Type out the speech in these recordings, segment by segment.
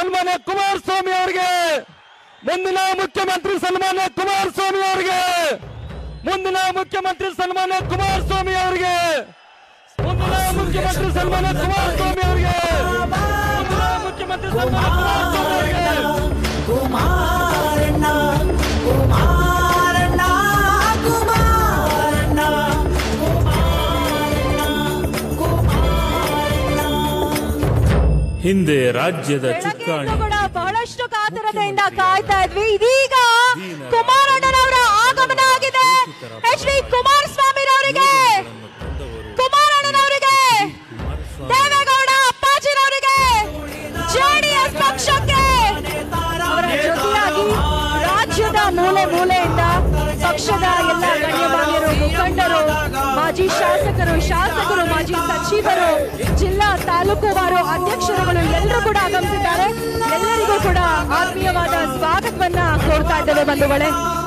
ಸನ್ಮಾನ್ಯ ಕುಮಾರಸ್ವಾಮಿ ಅವರಿಗೆ ಮುಂದಿನ ಮುಖ್ಯಮಂತ್ರಿ ಸನ್ಮಾನ್ಯ ಕುಮಾರಸ್ವಾಮಿ ಅವರಿಗೆ ಮುಂದಿನ ಮುಖ್ಯಮಂತ್ರಿ ಸನ್ಮಾನ್ಯ ಕುಮಾರಸ್ವಾಮಿ ಅವರಿಗೆ ಮುಂದಿನ ಮುಖ್ಯಮಂತ್ರಿ ಸನ್ಮಾನ್ಯ ಕುಮಾರಸ್ವಾಮಿ ಅವರಿಗೆ ಮುಂದಿನ ಮುಖ್ಯಮಂತ್ರಿ ಸನ್ಮಾನ್ಯ ಕುಮಾರಸ್ವಾಮಿ ಅವರಿಗೆ ಕುಮಾರಣ್ಣ ಕುಮಾರಣ್ಣ ಕುಮಾರಣ್ಣ ಹಿಂದೆ ರಾಜ್ಯದ ಬೆಳಗ್ಗೆಯಿಂದ ಚುಕ್ಕಾಣಿ ಕೂಡ ಬಹಳಷ್ಟು ಕಾತರತೆಯಿಂದ ಕಾಯ್ತಾ ಇದ್ವಿ ಇದೀಗ ಕುಮಾರಣ್ಣನವರ ಆಗಮನ ಆಗಿದೆ ಎಚ್ ಡಿ ಕುಮಾರಸ್ವಾಮಿ ಅವರಿಗೆ ಕುಮಾರಣ್ಣನವರಿಗೆ ದೇವೇಗೌಡ ಅಪ್ಪಾಜಿನವರಿಗೆ ಜೆಡಿಎಸ್ ಪಕ್ಷಕ್ಕೆ ಅವರ ಜೊತೆಯಾಗಿ ರಾಜ್ಯದ ಮೂಲೆ ಮೂಲೆಯಿಂದ ಪಕ್ಷದ ಎಲ್ಲ ಗಣ್ಯಮಾನ್ಯರು ಮುಖಂಡರು ಮಾಜಿ ಶಾಸಕರು ಶಾಸಕರು ಮಾಜಿ ಸಚಿವರು ಜಿಲ್ಲಾ ತಾಲೂಕುವಾರು ಅಧ್ಯಕ್ಷರುಗಳು ಎಲ್ಲರೂ ಕೂಡ ಆಗಮಿಸಿದ್ದಾರೆ ಎಲ್ಲರಿಗೂ ಕೂಡ ಆತ್ಮೀಯವಾದ ಸ್ವಾಗತವನ್ನ ಕೋರ್ತಾ ಇದ್ದೇವೆ ಬಂಧುಗಳೇ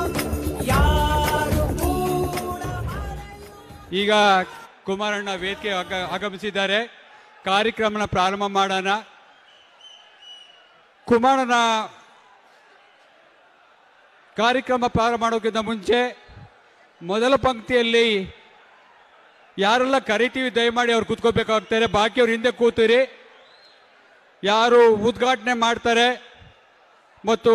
ಈಗ ಕುಮಾರಣ್ಣ ವೇದಿಕೆ ಆಗ- ಆಗಮಿಸಿದ್ದಾರೆ ಕಾರ್ಯಕ್ರಮನ ಪ್ರಾರಂಭ ಮಾಡೋಣ ಕುಮಾರಣ್ಣ ಕಾರ್ಯಕ್ರಮ ಪ್ರಾರಂಭ ಮಾಡೋಕ್ಕಿಂತ ಮುಂಚೆ ಮೊದಲ ಪಂಕ್ತಿಯಲ್ಲಿ ಯಾರೆಲ್ಲ ಕರಿತೀವಿ ದಯಮಾಡಿ ಅವ್ರು ಕೂತ್ಕೋಬೇಕಾಗ್ತಾರೆ ಬಾಕಿಯವ್ರು ಹಿಂದೆ ಕೂತಿರಿ ಯಾರು ಉದ್ಘಾಟನೆ ಮಾಡ್ತಾರೆ ಮತ್ತು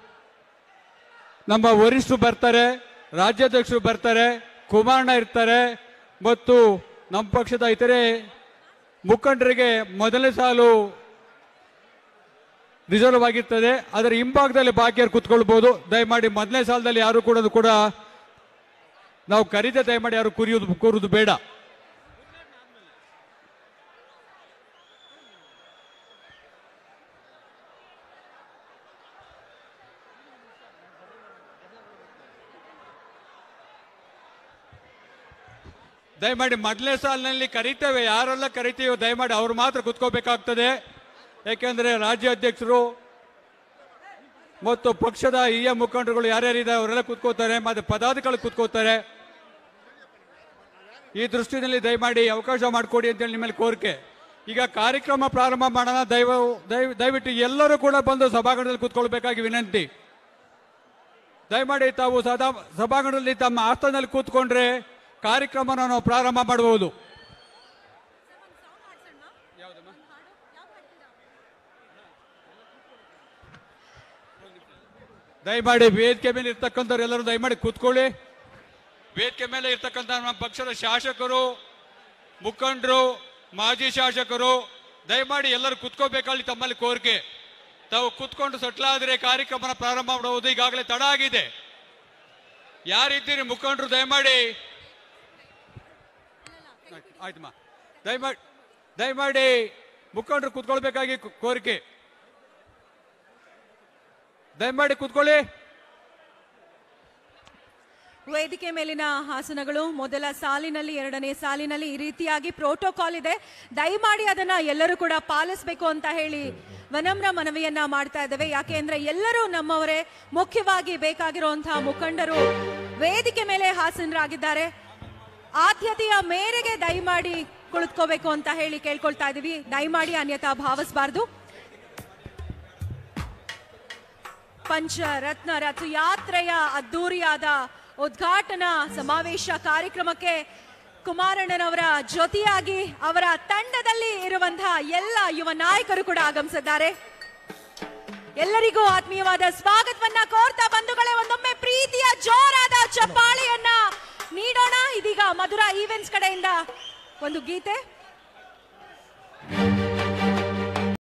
ನಮ್ಮ ವರಿಷ್ಠರು ಬರ್ತಾರೆ ರಾಜ್ಯಾಧ್ಯಕ್ಷರು ಬರ್ತಾರೆ ಕುಮಾರಣ್ಣ ಇರ್ತಾರೆ ಮತ್ತು ನಮ್ಮ ಪಕ್ಷದ ಇತರೆ ಮುಖಂಡರಿಗೆ ಮೊದಲನೇ ಸಾಲು ರಿಸರ್ವ್ ಆಗಿರ್ತದೆ ಅದರ ಹಿಂಭಾಗದಲ್ಲಿ ಬಾಕಿಯವರು ಕುತ್ಕೊಳ್ಬಹುದು ದಯಮಾಡಿ ಮೊದಲನೇ ಸಾಲದಲ್ಲಿ ಯಾರು ಕೂಡ ಕೂಡ ನಾವು ಕರೀದೆ ದಯಮಾಡಿ ಯಾರು ಕುರಿಯೋದು ಕೂರುದು ಬೇಡ ದಯಮಾಡಿ ಮೊದಲನೇ ಸಾಲಿನಲ್ಲಿ ಕರಿತೇವೆ ಯಾರೆಲ್ಲ ಕರಿತೀವೋ ದಯಮಾಡಿ ಅವ್ರು ಮಾತ್ರ ಕುತ್ಕೋಬೇಕಾಗ್ತದೆ ಯಾಕೆಂದ್ರೆ ರಾಜ್ಯ ಅಧ್ಯಕ್ಷರು ಮತ್ತು ಪಕ್ಷದ ಹಿರಿಯ ಮುಖಂಡರುಗಳು ಯಾರ್ಯಾರಿದ್ದಾರೆ ಅವರೆಲ್ಲ ಕುತ್ಕೋತಾರೆ ಮತ್ತೆ ಪದಾಧಿಕಾರಿಗಳು ಕುತ್ಕೋತಾರೆ ಈ ದೃಷ್ಟಿಯಲ್ಲಿ ದಯಮಾಡಿ ಅವಕಾಶ ಮಾಡಿಕೊಡಿ ಅಂತೇಳಿ ನಿಮ್ಮಲ್ಲಿ ಕೋರಿಕೆ ಈಗ ಕಾರ್ಯಕ್ರಮ ಪ್ರಾರಂಭ ಮಾಡೋಣ ದಯವ ದಯ- ದಯವಿಟ್ಟು ಎಲ್ಲರೂ ಕೂಡ ಬಂದು ಸಭಾಂಗಣದಲ್ಲಿ ಕೂತ್ಕೊಳ್ಬೇಕಾಗಿ ವಿನಂತಿ ದಯಮಾಡಿ ತಾವು ಸದಾ ಸಭಾಂಗಣದಲ್ಲಿ ತಮ್ಮ ಆಸ್ಥಾನದಲ್ಲಿ ಕೂತ್ಕೊಂಡ್ರೆ ಕಾರ್ಯಕ್ರಮನ ನಾವು ಪ್ರಾರಂಭ ಮಾಡಬಹುದು ದಯಮಾಡಿ ವೇದಿಕೆ ಮೇಲೆ ಇರ್ತಕ್ಕಂಥವ್ರು ಎಲ್ಲರೂ ದಯಮಾಡಿ ಕೂತ್ಕೊಳ್ಳಿ ವೇದಿಕೆ ಮೇಲೆ ಇರ್ತಕ್ಕಂಥ ನಮ್ಮ ಪಕ್ಷದ ಶಾಸಕರು ಮುಖಂಡರು ಮಾಜಿ ಶಾಸಕರು ದಯಮಾಡಿ ಎಲ್ಲರೂ ಕುತ್ಕೋಬೇಕಲ್ಲಿ ತಮ್ಮಲ್ಲಿ ಕೋರಿಕೆ ತಾವು ಕುತ್ಕೊಂಡು ಸಟ್ಲಾದ್ರೆ ಕಾರ್ಯಕ್ರಮನ ಪ್ರಾರಂಭ ಮಾಡಬಹುದು ಈಗಾಗಲೇ ತಡ ಆಗಿದೆ ಯಾರಿದ್ದೀರಿ ಮುಖಂಡರು ದಯಮಾಡಿ ಆಯ್ತಮ್ಮ ದಯಮಾಡಿ ದಯಮಾಡಿ ಮುಖಂಡರು ಕುತ್ಕೊಳ್ಬೇಕಾಗಿ ಕೋ- ಕೋರಿಕೆ ದಯಮಾಡಿ ಕುತ್ಕೊಳ್ಳಿ ವೇದಿಕೆ ಮೇಲಿನ ಹಾಸನಗಳು ಮೊದಲ ಸಾಲಿನಲ್ಲಿ ಎರಡನೇ ಸಾಲಿನಲ್ಲಿ ಈ ರೀತಿಯಾಗಿ ಪ್ರೋಟೋಕಾಲ್ ಇದೆ ದಯಮಾಡಿ ಅದನ್ನ ಎಲ್ಲರೂ ಕೂಡ ಪಾಲಿಸಬೇಕು ಅಂತ ಹೇಳಿ ವಿನಮ್ರ ಮನವಿಯನ್ನ ಮಾಡ್ತಾ ಇದ್ದೇವೆ ಯಾಕೆ ಅಂದ್ರೆ ಎಲ್ಲರೂ ನಮ್ಮವರೇ ಮುಖ್ಯವಾಗಿ ಬೇಕಾಗಿರುವಂತಹ ಮುಖಂಡರು ವೇದಿಕೆ ಮೇಲೆ ಹಾಸನರಾಗಿದ್ದಾರೆ ಆದ್ಯತೆಯ ಮೇರೆಗೆ ದಯಮಾಡಿ ಕುಳಿತುಕೋಬೇಕು ಅಂತ ಹೇಳಿ ಕೇಳ್ಕೊಳ್ತಾ ಇದೀವಿ ದಯಮಾಡಿ ಅನ್ಯತಾ ಭಾವಿಸಬಾರ್ದು ಪಂಚರತ್ನ ರಥಯಾತ್ರೆಯ ಅದ್ದೂರಿಯಾದ ಉದ್ಘಾಟನಾ ಸಮಾವೇಶ ಕಾರ್ಯಕ್ರಮಕ್ಕೆ ಕುಮಾರಣ್ಣನವರ ಜೊತೆಯಾಗಿ ಅವರ ತಂಡದಲ್ಲಿ ಇರುವಂತಹ ಎಲ್ಲ ಯುವ ನಾಯಕರು ಕೂಡ ಆಗಮಿಸಿದ್ದಾರೆ ಎಲ್ಲರಿಗೂ ಆತ್ಮೀಯವಾದ ಸ್ವಾಗತವನ್ನ ಕೋರ್ತಾ ಬಂಧುಗಳೇ ಒಂದೊಮ್ಮೆ ಪ್ರೀತಿಯ ಜೋರಾದ ಚಪ್ಪಾಳೆಯನ್ನ ನೀಡೋಣ ಇದೀಗ ಮಧುರಾ ಈವೆಂಟ್ಸ್ ಕಡೆಯಿಂದ ಒಂದು ಗೀತೆ